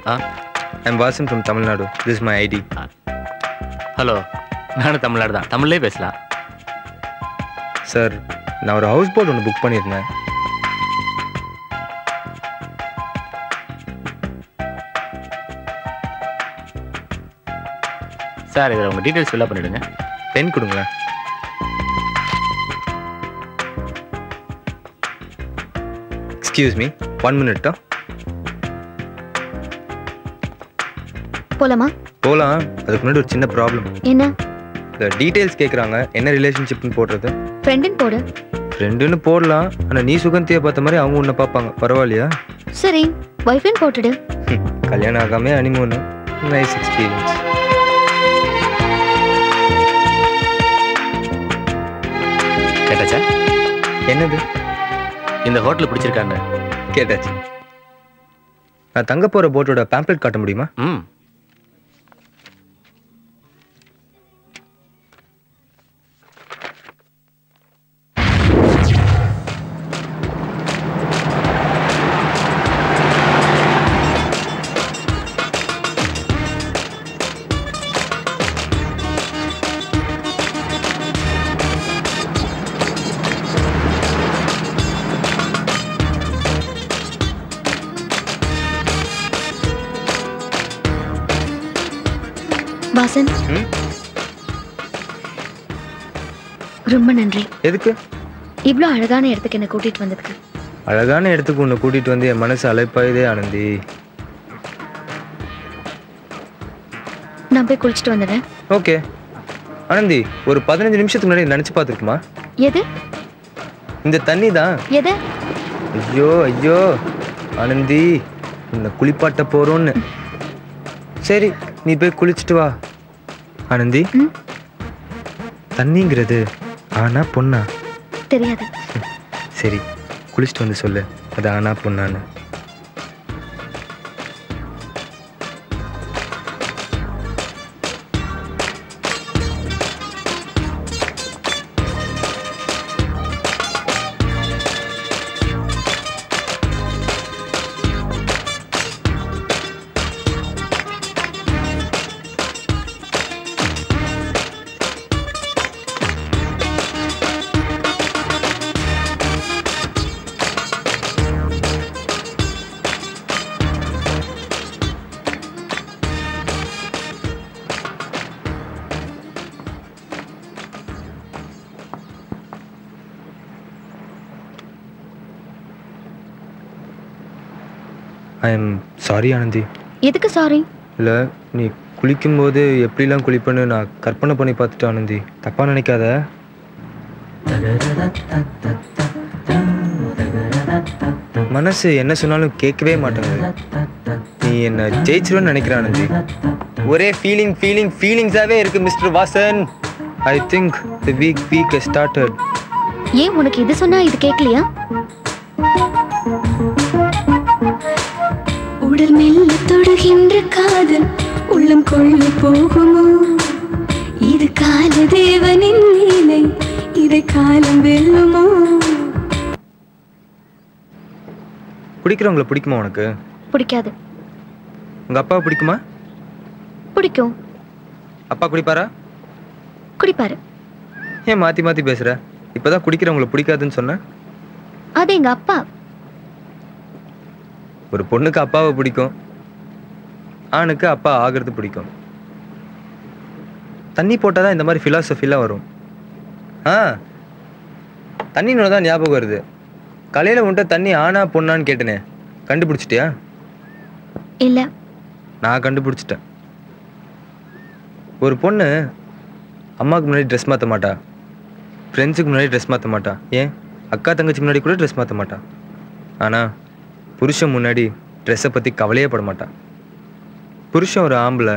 Ah I'm Vasan from Tamil Nadu this my ID hello நானும் தமிழ்நாடு தான் தமிழ்லேயே பேசலாம் சார் நான் ஒரு ஹவுஸ் போட் ஒன்று புக் பண்ணியிருந்தேன் சார் இதில் உங்கள் டீட்டெயில்ஸ் ஃபில்அப் பண்ணிவிடுங்க பென் கொடுங்களேன் எக்ஸ்கியூஸ் மீ ஒன் மினிட்டா போலாமா போகலாம் அதுக்கு முன்னாடி ஒரு சின்ன ப்ராப்ளம் என்ன இந்த டீட்டெயில்ஸ் கேட்குறாங்க என்ன ரிலேஷன்ஷிப்னு போடுறது ஃப்ரெண்டுன்னு போடு ஃப்ரெண்டுன்னு போடலாம் ஆனால் நீ சுகந்தியை பார்த்த மாதிரி அவங்க உன்னை பார்ப்பாங்க பரவாயில்லையா சரி ஒய்ஃப்னு போட்டுடு ஹம், கல்யாணம் ஆகாமே அனிமூனு நைஸ் எக்ஸ்பீரியன்ஸ் கேட்டாச்சா என்னது இந்த ஹோட்டல் பிடிச்சிருக்கான்னு கேட்டாச்சு நான் தங்க போகிற போட்டோட பேம்ப்ளெட் காட்ட முடியுமா ம் வாசன் ம் ரொம்ப நன்றி எதுக்கு இவ்வளோ அழகான இடத்துக்கு என்னை கூட்டிட்டு வந்ததுக்கு அழகான இடத்துக்கு உன்னை கூட்டிகிட்டு வந்து என் மனசு அலைப்பாயுதே ஆனந்தி நான் போய் குளிச்சுட்டு வந்துடுறேன் ஓகே ஆனந்தி ஒரு பதினஞ்சு நிமிஷத்துக்கு முன்னாடி நினச்சி பார்த்துருக்குமா எது இந்த தண்ணி தான் எது ஐயோ ஐயோ ஆனந்தி உன்னை குளிப்பாட்ட போறோன்னு சரி நீ போய் குளிச்சுட்டு வா ஆனந்தி ம் தண்ணிங்கிறது ஆனா பொண்ணா தெரியாது சரி குளிச்சுட்டு வந்து சொல்லு அது ஆனா பொண்ணான்னு ஐ எம் சாரி ஆனந்தி எதுக்கு சாரி இல்லை நீ குளிக்கும்போது எப்படிலாம் குளிப்பேன்னு நான் கற்பனை பண்ணி பார்த்துட்டு ஆனந்தி தப்பாக நினைக்காத மனசு என்ன சொன்னாலும் கேட்கவே மாட்டேங்குது நீ என்ன ஜெயிச்சிருவேன்னு நினைக்கிற ஆனந்தி ஒரே ஃபீலிங் ஃபீலிங் ஃபீலிங்ஸாகவே இருக்கு mister Vasan I think the week week started ஏன் உனக்கு இது சொன்னா இது கேட்கலையா உடல் மெல்ல தொடுகின்ற காதல் உள்ளம் கொள்ளி போகுமோ இது கால தேவனின் லீலை இதை காலம் வெல்லுமோ குடிக்கிறவங்கள பிடிக்குமா உனக்கு பிடிக்காது உங்கள் அப்பாவை பிடிக்குமா பிடிக்கும் அப்பா குடிப்பாரா குடிப்பாரு ஏன் மாற்றி மாற்றி பேசுகிற இப்போ தான் குடிக்கிறவங்கள பிடிக்காதுன்னு சொன்னேன் அது எங்க அப்பா ஒரு பொண்ணுக்கு அப்பாவை பிடிக்கும் ஆணுக்கு அப்பா ஆகிறது பிடிக்கும் தண்ணி போட்டால் தான் இந்த மாதிரி ஃபிலாசபிலாம் வரும் ஆ தண்ணின்னு தான் ஞாபகம் வருது காலையில் உன்ட்ட தண்ணி ஆனா பொண்ணான்னு கேட்டனே கண்டுபிடிச்சிட்டியா இல்ல நான் கண்டுபிடிச்சிட்டேன் ஒரு பொண்ணு அம்மாவுக்கு முன்னாடி ட்ரெஸ் மாற்ற மாட்டா ஃப்ரெண்ட்ஸுக்கு முன்னாடி ட்ரெஸ் மாற்ற மாட்டா ஏன் அக்கா தங்கச்சி முன்னாடி கூட ட்ரெஸ் மாற்ற மாட்டா ஆனால் புருஷன் முன்னாடி ட்ரெஸ்ஸை பற்றி கவலையே பட மாட்டான் புருஷன் ஒரு ஆம்பளை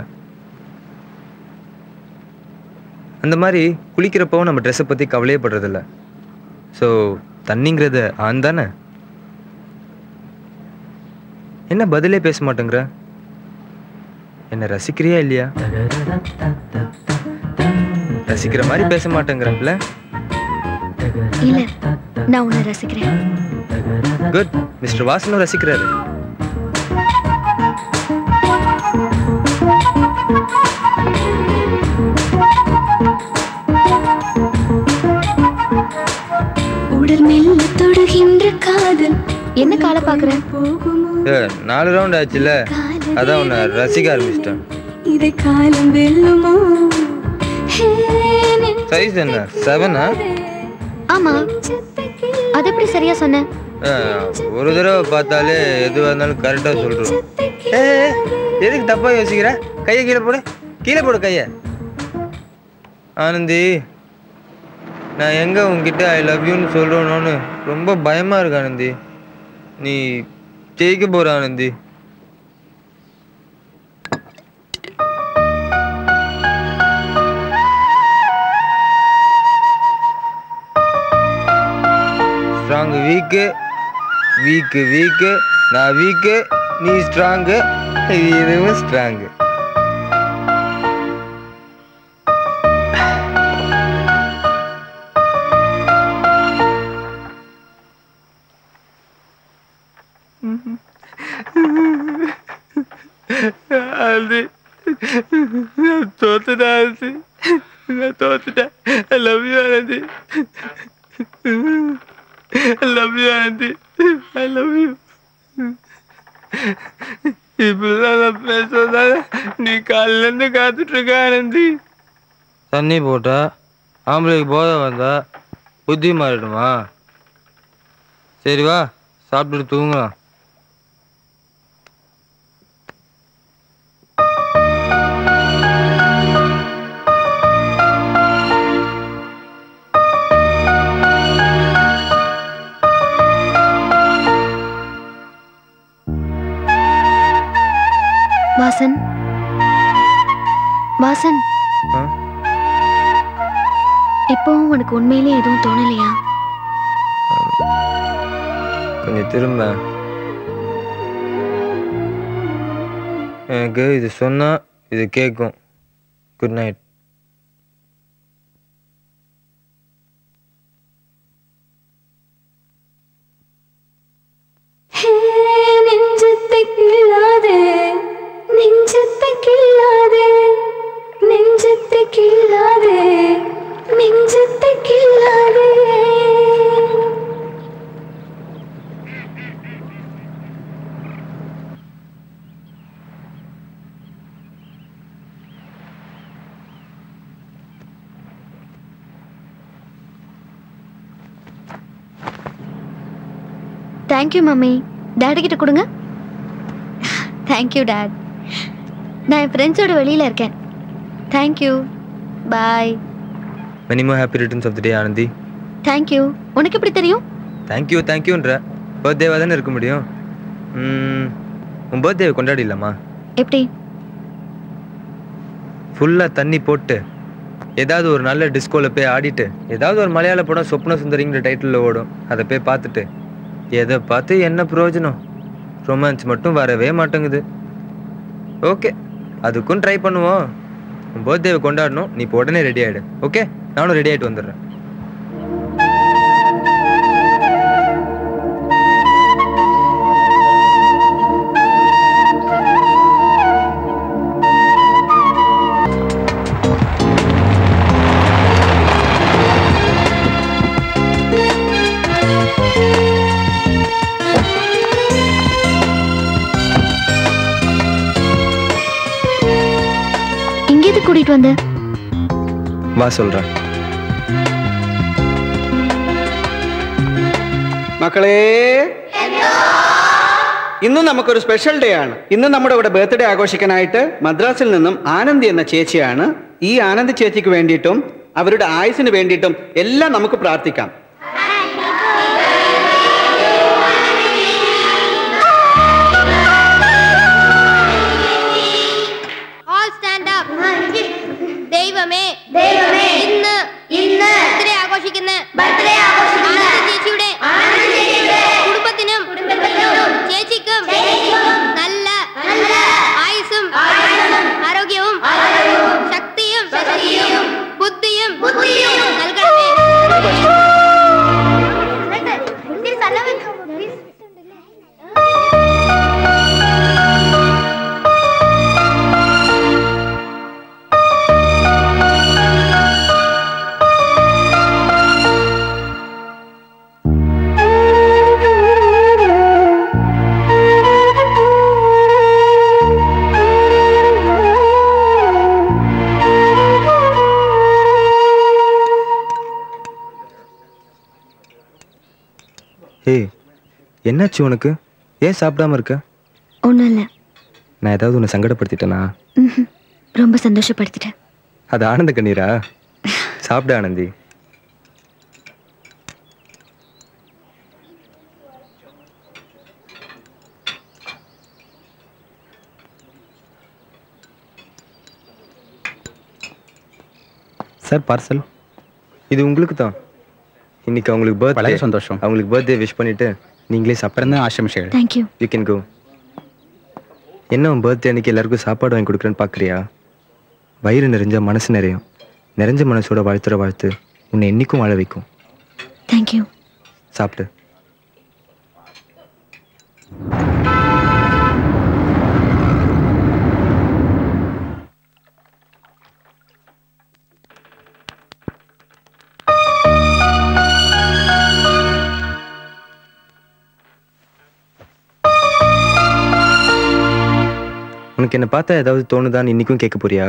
அந்த மாதிரி குளிக்கிறப்பவும் நம்ம ட்ரெஸ்ஸை பற்றி கவலையே படுறதில்ல ஸோ தண்ணிங்கிறது ஆண் தானே என்ன பதிலே பேச மாட்டேங்கிற என்ன ரசிக்கிறியா இல்லையா ரசிக்கிற மாதிரி பேச மாட்டேங்கிறல்ல இல்ல நான் உன்னை ரசிக்கிறேன் குட் மிஸ்டர் வாசனும் ரசிக்கிறாரு உடல் மெல்ல தொடுகின்ற காதல் என்ன காலை பாக்குற போகுமோ ஏ நாலு ரவுண்ட் ஆச்சுல்ல அதான் உன்னை ரசிக்க ஆரம்பிச்சிட்டேன் இதை காலம் வெல்லுமோ ஹே, நெஞ்ச- சைஸ் என்ன செவனா ஆமா அது எப்படி சரியா சொன்ன ஒரு தடவை பார்த்தாலே எதுவாக இருந்தாலும் கரெக்டாக சொல்கிறோம் ஏ எதுக்கு தப்பாக யோசிக்கிற கையை கீழே போடு கீழே போடு கையை ஆனந்தி நான் எங்கே உங்ககிட்ட ஐ லவ் யூன்னு சொல்கிறோன்னு ரொம்ப பயமாக இருக்கு ஆனந்தி நீ ஜெயிக்க போகிற Anandhi strong weak weak weak நான் வீக்கு நீ ஸ்ட்ராங்கு இதுவும் ஸ்ட்ராங்கு அது நான் தோத்துட்டேன் அது நான் தோத்துட்டேன் I love you Anandhi I love you Anandhi I love you இப்படிலாம் நான் பேசுறதால நீ காலிலேருந்து காத்துட்டு இருக்க ஆனந்தி தண்ணி போட்டா ஆம்பளைக்கு போதை வந்தா புத்தி மாறிடுமா சரி வா சாப்பிட்டுட்டு தூங்கலாம் வாசன் வாசன் ஆ? இப்போவும் உனக்கு உண்மையிலே எதுவும் தோணலையா கொஞ்சம் திரும்ப எனக்கு இது சொன்னா இது கேட்கும் குட் நைட் ஹே, நெஞ்சத்தை கிள்ளாதே நெஞ்சத்தை கிள்ளாதே நெஞ்சத்தை கிள்ளாதே நெஞ்சத்தை கிள்ளாதே தேங்க்யூ மம்மி டேடி கிட்ட கொடுங்க தேங்க்யூ டேட் நான் என் ஃப்ரெண்ட்ஸோட வெளியில இருக்கேன் thank you bye many more happy returns of the day Anandhi thank you உனக்கு எப்படி தெரியும் தேங்க்யூ தேங்க்யூன்ற பர்த்டேவாக தானே இருக்க முடியும் ம், உன் பர்த்டேவை கொண்டாடிடலாமா எப்படி ஃபுல்லாக தண்ணி போட்டு ஏதாவது ஒரு நல்ல டிஸ்கோவில் போய் ஆடிட்டு ஏதாவது ஒரு மலையாள படம் சொப்ன சுந்தரிங்கிற டைட்டிலில் ஓடும் அதை போய் பார்த்துட்டு எதை பார்த்து என்ன பிரயோஜனம் ரொமான்ஸ் மட்டும் வரவே மாட்டேங்குது ஓகே அதுக்கும் ட்ரை பண்ணுவோம் உன் பர்த்டேவை கொண்டாடணும் நீ இப்போ உடனே ரெடி ஆகிடு ஓகே நானும் ரெடி ஆகிட்டு வந்துடுறேன் இங்க எதுக்கு கூட்டிட்டு வந்த வா சொல்கிறேன் മക്കളെ ഇന്ന് നമുക്കൊരു സ്പെഷ്യൽ ഡേ ആണ് ഇന്ന് നമ്മുടെ ഇവിടെ ബർത്ത്ഡേ ആഘോഷിക്കാനായിട്ട് മദ്രാസിൽ നിന്നും ആനന്ദി എന്ന ചേച്ചിയാണ് ഈ ആനന്ദി ചേച്ചിക്ക് വേണ്ടിയിട്ടും അവരുടെ ആയുസിന് വേണ്ടിയിട്ടും എല്ലാം നമുക്ക് പ്രാർത്ഥിക്കാം ഓൾ സ്റ്റാൻഡ് അപ്പ് ദൈവമേ ദൈവമേ ഇന്ന് ഇന്ന് ബർത്ത്ഡേ ആഘോഷിക്കുന്ന ബർത്ത്ഡേ ആഘോഷിക്കുന്ന ചേച്ചിയുടെ കുടുംബത്തിനും കുടുംബത്തിനും ചേച്ചിക്കും നല്ല നല്ല ആയുസ്സും ആരോഗ്യവും ശക്തിയും ശക്തിയും ബുദ്ധിയും ബുദ്ധിയും നൽകണമേ ஏய் என்னாச்சு உனக்கு ஏன் சாப்பிடாம இருக்க ஒன்றும் இல்லை நான் ஏதாவது உன்னை சங்கடப்படுத்திட்டேனா ரொம்ப சந்தோஷப்படுத்திட்டேன் அது ஆனந்த கண்ணீரா சாப்பிட ஆனந்தி சார் பார்சல் இது உங்களுக்கு தான் இன்னைக்கு அவங்களுக்கு വളരെ பர்த்டே സന്തോഷം அவங்களுக்கு பர்த்டே விஷ் பண்ணிட்டு நீங்களே சாப்பிட்றேன் പിറന്ന ആശംസകൾ தேங்க்யூ யூ கேன் கோ என்ன உன் பர்த்டே அன்னைக்கு எல்லாருக்கும் சாப்பாடு வாங்கி கொடுக்குறேன்னு பார்க்குறியா வயிறு நிறைஞ்சா மனசு நிறையும் நிறைஞ்ச மனசோட வாழ்த்துற வாழ்த்து உன்னை என்னைக்கும் வாழ வைக்கும் தேங்க்யூ சாப்பிட்டு உனக்கு என்ன பார்த்தா ஏதாவது தோணுதான்னு இன்னைக்கும் கேட்க போறியா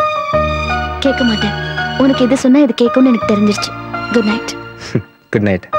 கேட்க மாட்டேன் உனக்கு எது சொன்னா இது கேட்கும்னு எனக்கு தெரிஞ்சிருச்சு குட் நைட் குட் நைட்